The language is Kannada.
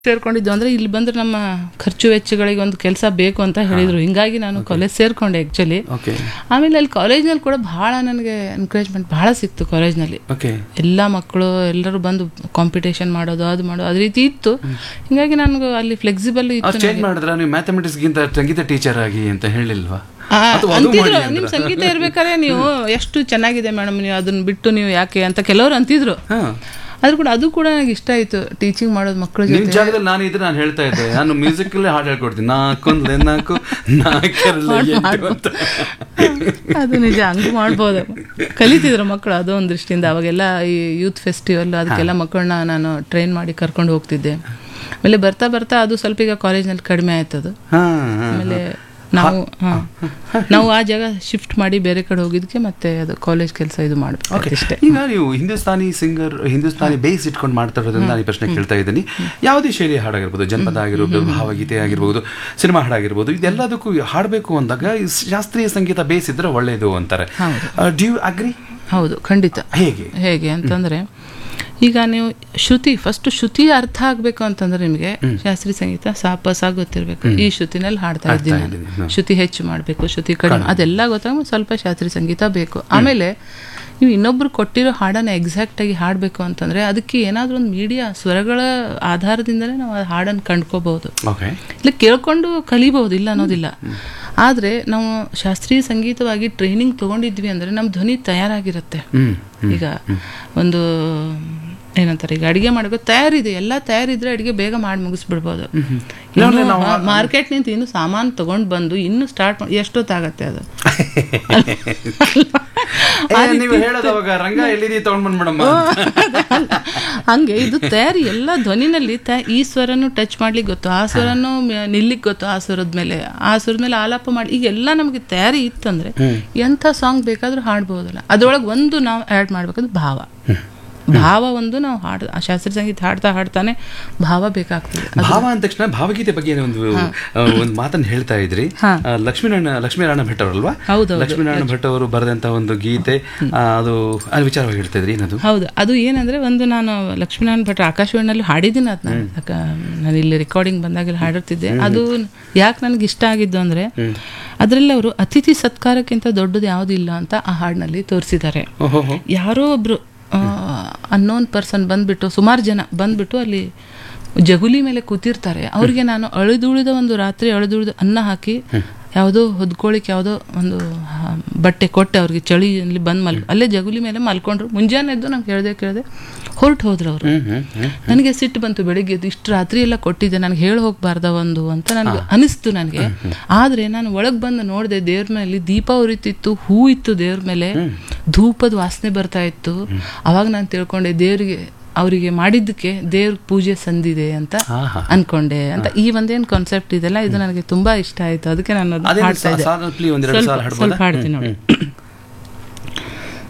ಸೇರ್ಕೊಂಡಿದ್ದು ಅಂದ್ರೆ ಇಲ್ಲಿ ಬಂದ್ರೆ ನಮ್ಮ ಖರ್ಚು ವೆಚ್ಚಗಳಿಗೆ ಒಂದು ಕೆಲಸ ಬೇಕು ಅಂತ ಹೇಳಿದ್ರು ಹಿಂಗಾಗಿ ನಾನು ಕಾಲೇಜ್ ಸೇರ್ಕೊಂಡೆ ಆಕ್ಚುಲಿ ಓಕೆ ಆಮೇಲೆ ಅಲ್ಲಿ ಕಾಲೇಜ್ನಲ್ಲಿ ಕೂಡ ಬಹಳ ನನಗೆ ಎನ್ಕರೇಜ್ಮೆಂಟ್ ಬಹಳ ಸಿಕ್ತು ಕಾಲೇಜ್ನಲ್ಲಿ ಓಕೆ ಎಲ್ಲ ಮಕ್ಕಳು ಎಲ್ಲರೂ ಬಂದು ಕಾಂಪಿಟೇಷನ್ ಮಾಡೋದು ಅದು ಮಾಡೋದು ಅದೇ ರೀತಿ ಇತ್ತು ಹಿಂಗಾಗಿ ನನಗೆ ಅಲ್ಲಿ ಫ್ಲೆಕ್ಸಿಬಲ್ ಅವ್ರು ಇತ್ತು ಚೇಂಜ್ ಮಾಡಿದ್ರ ನೀವು ಮ್ಯಾಥಮೆಟಿಕ್ಸ್ ಗಿಂತ ಸಂಗೀತ ಟೀಚರ್ ಆಗಿ ಅಂತ ಹೇಳಿಲ್ವಾ ಆ, ಅಥವಾ ಅದು ಅಂತಿದ್ರು ಮಾಡಿ ನಿಮ್ ಸಂಗೀತ ಇರ್ಬೇಕಾದ್ರೆ ನೀವು ಎಷ್ಟು ಚೆನ್ನಾಗಿದೆ ಮೇಡಮ್ ನೀವು ಅದನ್ನ ಬಿಟ್ಟು ನೀವು ಯಾಕೆ ಅಂತ ಕೆಲವರು ಅಂತಿದ್ರು ಹಾ ಆದ್ರೂ ಕೂಡ ಅದು ಕೂಡ ನನಗೆ ಇಷ್ಟ ಆಯ್ತು ಟೀಚಿಂಗ್ ಮಾಡೋದು ಮಕ್ಕಳ ನಿಮ್ ಜೊತೆ ಜಾಗದಲ್ಲಿ ನಾನು ಇದ್ರೆ ನಾನು ಹೇಳ್ತಾ ಇದ್ದೆ ನಾನು ಮ್ಯೂಸಿಕ್ ಅಲ್ಲೇ ಹಾಡು ಹೇಳ್ಕೊಡ್ತೀನಿ ನಾಲ್ಕೊಂದು ನಾಲ್ಕು ನಾಲ್ಕರಲ್ಲಿ ಎಂಟು ಅಂತ ಅದು ನಿಜ ಹಂಗೆ ಮಾಡ್ಬೋದು ಕಲಿತಿದ್ರು ಮಕ್ಕಳು ಅದು ಒಂದು ದೃಷ್ಟಿಯಿಂದ ಅವಾಗೆಲ್ಲ ಈ ಯೂತ್ ಫೆಸ್ಟಿವಲ್ ಅದಕ್ಕೆಲ್ಲ ಮಕ್ಕಳನ್ನ ನಾನು ಟ್ರೈನ್ ಮಾಡಿ ಕರ್ಕೊಂಡು ಹೋಗ್ತಿದ್ದೆ ಆಮೇಲೆ ಬರ್ತಾ ಬರ್ತಾ ಅದು ಸ್ವಲ್ಪ ಈಗ ಕಾಲೇಜ್ನಲ್ಲಿ ಕಡಿಮೆ ಆಯ್ತದು ಹಾ ಹಾ ಆಮೇಲೆ ನಾವು ಹಾ ನಾವು ಆ ಜಾಗ ಶಿಫ್ಟ್ ಮಾಡಿ ಬೇರೆ ಕಡೆ ಹೋಗಿದ್ಕೆ ಮತ್ತೆ ಅದು ಕಾಲೇಜ್ ಕೆಲಸ ಇದು ಮಾಡ್ಬೇಕು ಇಷ್ಟೇ ಈಗ ನೀವು ಹಿಂದೂಸ್ತಾನಿ ಸಿಂಗರ್ ಹಿಂದೂಸ್ತಾನಿ ಬೇಸ್ ಇಟ್ಕೊಂಡು ಮಾಡ್ತಾ ಇರೋದ್ರಿಂದ ನಾನು ಈ ಪ್ರಶ್ನೆ ಕೇಳ್ತಾ ಇದ್ದೀನಿ ಯಾವುದೇ ಶೈಲಿಯ ಹಾಡಾಗಿರ್ಬೋದು ಜನಪದ ಆಗಿರ್ಬೋದು ಭಾವಗೀತೆ ಆಗಿರ್ಬೋದು ಸಿನಿಮಾ ಹಾಡಾಗಿರ್ಬೋದು ಇದೆಲ್ಲದಕ್ಕೂ ಹಾಡಬೇಕು ಅಂದಾಗ ಈ ಶಾಸ್ತ್ರೀಯ ಸಂಗೀತ ಬೇಸ್ ಇದ್ರೆ ಒಳ್ಳೆಯದು ಅಂತಾರೆ ಡ್ಯೂ ಅಗ್ರಿ ಹೌದು ಖಂಡಿತ ಹೇಗೆ ಹೇಗೆ ಅಂತಂದ್ರೆ ಈಗ ನೀವು ಶ್ರುತಿ ಫಸ್ಟ್ ಶ್ರುತಿ ಅರ್ಥ ಆಗ್ಬೇಕು ಅಂತಂದ್ರೆ ನಿಮಗೆ ಶಾಸ್ತ್ರೀಯ ಸಂಗೀತ ಸಾಪ ಸಾ ಗೊತ್ತಿರ್ಬೇಕು ಈ ಶ್ರುತಿನಲ್ಲಿ ಹಾಡ್ತಾ ಇದ್ದೀನಿ ನಾನು. ಇದ್ದೀನಿ, ಹ್ಮ್. ಶ್ರುತಿ ಹೆಚ್ಚು ಮಾಡಬೇಕು ಶ್ರುತಿ ಕಡಿಮೆ ಅದೆಲ್ಲ ಗೊತ್ತಾಗ ಸ್ವಲ್ಪ ಶಾಸ್ತ್ರೀಯ ಸಂಗೀತ ಬೇಕು ಆಮೇಲೆ ನೀವು ಇನ್ನೊಬ್ರು ಕೊಟ್ಟಿರೋ ಹಾಡನ್ನ ಎಕ್ಸಾಕ್ಟ್ ಆಗಿ ಹಾಡಬೇಕು ಅಂತಂದ್ರೆ ಅದಕ್ಕೆ ಏನಾದ್ರೂ ಒಂದು ಮೀಡಿಯಾ ಸ್ವರಗಳ ಆಧಾರದಿಂದಲೇ ನಾವು ಆ ಹಾಡನ್ನು ಕಂಡ್ಕೋಬಹುದು ಓಕೆ ಇಲ್ಲ ಕೇಳ್ಕೊಂಡು ಕಲಿಬಹುದು ಇಲ್ಲ ಅನ್ನೋದಿಲ್ಲ ಆದ್ರೆ ನಾವು ಶಾಸ್ತ್ರೀಯ ಸಂಗೀತವಾಗಿ ಟ್ರೈನಿಂಗ್ ತಗೊಂಡಿದ್ವಿ ಅಂದ್ರೆ ನಮ್ಮ ಧ್ವನಿ ತಯಾರಾಗಿರುತ್ತೆ ಹ್ಮ್ ಈಗ ಒಂದು ಏನಂತಾರೆ ಈಗ ಅಡಿಗೆ ಮಾಡೋಕೆ ತಯಾರಿದೆ ಎಲ್ಲ ತಯಾರಿದ್ರೆ ಅಡಿಗೆ ಬೇಗ ಮಾಡಿ ಮುಗಿಸ್ಬಿಡ್ಬೋದು ಮಾರ್ಕೆಟ್ ನಿಂತ ಇನ್ನು ಸಾಮಾನು ತಗೊಂಡ್ ಬಂದು ಇನ್ನು ಸ್ಟಾರ್ಟ್ ಮಾಡಿ ಎಷ್ಟೊತ್ತಾಗತ್ತೆ ಅದು ಏ, ನೀವು ಹೇಳೋದು ಅವಾಗ ರಂಗ ಎಲ್ಲಿದೆ ತಗೊಂಡ್ ಬಂದ್ಬಿಡಮ್ಮ ಹಂಗೆ ಇದು ತಯಾರಿ ಎಲ್ಲ ಧ್ವನಿನಲ್ಲಿ ತ- ಈ ಸ್ವರನು ಟಚ್ ಮಾಡ್ಲಿಕ್ಕೆ ಗೊತ್ತು ಆ ಸ್ವರನು ಮ- ನಿಲ್ಲಿಕ್ ಗೊತ್ತು ಆ ಸ್ವರದ ಮೇಲೆ ಆ ಸ್ವರದ ಮೇಲೆ ಆಲಾಪ ಮಾಡಿ ಈಗೆಲ್ಲ ನಮಗೆ ತಯಾರಿ ಇತ್ತಂದ್ರೆ ಎಂಥ ಸಾಂಗ್ ಬೇಕಾದ್ರೂ ಹಾಡ್ಬೋದಲ್ಲ ಅದ್ರೊಳಗೆ ಒಂದು ನಾವು ಆ್ಯಡ್ ಮಾಡ್ಬೇಕಂದ್ರೆ ಭಾವ ಭಾವ ಒಂದು ನಾವು ಹಾಡ್ ಆ ಶಾಸ್ತ್ರೀಯ ಸಂಗೀತ ಹಾಡ್ತಾ ಹಾಡ್ತಾನೆ ಭಾವ ಬೇಕಾಗ್ತದೆ ಭಾವ ಅಂದ ತಕ್ಷಣ ಭಾವಗೀತೆ ಬಗ್ಗೆ ಒಂದು ಆ, ಒಂದು ಮಾತನ್ನ ಹೇಳ್ತಾ ಇದ್ರಿ ಹಾ. ಆ, ಲಕ್ಷ್ಮೀನಾರಾಯಣ ಲಕ್ಷ್ಮೀನಾರಾಯಣ ಭಟ್ ಅವರಲ್ವಾ ಹೌದೌದು. ಲಕ್ಷ್ಮೀನಾರಾಯಣ ಭಟ್ ಅವರು ಬರೆದಂತ ಒಂದು ಗೀತೆ ಆ, ಅದು ಅದು ವಿಚಾರವಾಗಿ ಹೇಳ್ತಾ ಇದ್ರಿ ಏನದು ಹೌದು ಅದು ಏನಂದ್ರೆ ಒಂದು ನಾನು ಲಕ್ಷ್ಮೀನಾರಾಯಣ ಭಟ್ರ ಆಕಾಶವಾಣಿಯಲ್ಲಿ ಹಾಡಿದ್ದೀನಿ ಅದನ್ನ ನಾನು ಇಲ್ಲಿ ರೆಕಾರ್ಡಿಂಗ್ ಬಂದಾಗೆಲ್ಲ ಹಾಡಿರ್ತಿದ್ದೆ ಅದು ಯಾಕೆ ನನಗೆ ಇಷ್ಟ ಆಗಿದ್ದು ಅಂದ್ರೆ ಅದರಲ್ಲಿ ಅವರು ಅತಿಥಿ ಸತ್ಕಾರಕ್ಕಿಂತ ದೊಡ್ಡದು ಯಾವುದೂ ಇಲ್ಲ ಅಂತ ಆ ಹಾಡಿನಲ್ಲಿ ತೋರಿಸಿದ್ದಾರೆ ಓಹೋ ಯಾರೋ ಒಬ್ರು ಅನ್ನೋನ್ ಪರ್ಸನ್ ಬಂದ್ಬಿಟ್ಟು ಸುಮಾರು ಜನ ಬಂದ್ಬಿಟ್ಟು ಅಲ್ಲಿ ಜಗುಲಿ ಮೇಲೆ ಕೂತಿರ್ತಾರೆ ಅವ್ರಿಗೆ ನಾನು ಅಳಿದುಳಿದ ಒಂದು ರಾತ್ರಿ ಅಳಿದುಳಿದ ಅನ್ನ ಹಾಕಿ ಯಾವುದೋ ಹೊದ್ಕೊಳ್ಳಿಕ್ಕೆ ಯಾವುದೋ ಒಂದು ಆ, ಬಟ್ಟೆ ಕೊಟ್ಟೆ ಅವ್ರಿಗೆ ಚಳಿಯಲ್ಲಿ ಬಂದು ಮಲ್ ಅಲ್ಲೇ ಜಗುಲಿ ಮೇಲೆ ಮಲ್ಕೊಂಡ್ರು ಮುಂಜಾನೆ ಎದ್ದು ನಂಗೆ ಕೇಳ್ದೆ ಕೇಳ್ದೆ ಹೊರಟು ಹೋದ್ರು ಅವರು ಹ್ಮ್ ಹ್ಮ್ ಹ್ಮ್ ನನಗೆ ಸಿಟ್ಟು ಬಂತು ಬೆಳಿಗ್ಗೆ ಎದ್ದು ಇಷ್ಟು ರಾತ್ರಿ ಎಲ್ಲ ಕೊಟ್ಟಿದ್ದೆ ನನಗೆ ಹೇಳಿ ಹೋಗ್ಬಾರ್ದ ಒಂದು ಅಂತ ನನಗೆ ಅನಿಸ್ತು ನನಗೆ ಆದ್ರೆ ನಾನು ಒಳಗೆ ಬಂದು ನೋಡಿದೆ ದೇವ್ರ ಮೇಲೆ ದೀಪ ಉರಿತಿತ್ತು ಹೂ ಇತ್ತು ದೇವ್ರ ಮೇಲೆ ಧೂಪದ ವಾಸನೆ ಬರ್ತಾ ಇತ್ತು ಅವಾಗ ನಾನು ತಿಳ್ಕೊಂಡೆ ದೇವ್ರಿಗೆ ಅವರಿಗೆ ಮಾಡಿದ್ದಕ್ಕೆ ದೇವ್ರ ಪೂಜೆ ಸಂದಿದೆ ಅಂತ ಆಹಾ. ಅನ್ಕೊಂಡೆ ಅಂತ ಈ ಒಂದೇನ್ ಕಾನ್ಸೆಪ್ಟ್ ಇದೆಲ್ಲ ಇದು ನನಗೆ ತುಂಬಾ ಇಷ್ಟ ಆಯ್ತು ಅದಕ್ಕೆ ನಾನು ಅದನ್ನ ಅದೇನು ಹಾಡ್ತಾ ಇದ್ದೆ ಸಾಲ ಪ್ಲೀ ಒಂದೆರಡು ಸಾಲ ಸ್ವಲ್ಪ ಹಾಡ್ಬೋದಾ ಸ್ವಲ್ಪ ಹಾಡ್ತೀನಿ ನೋಡಿ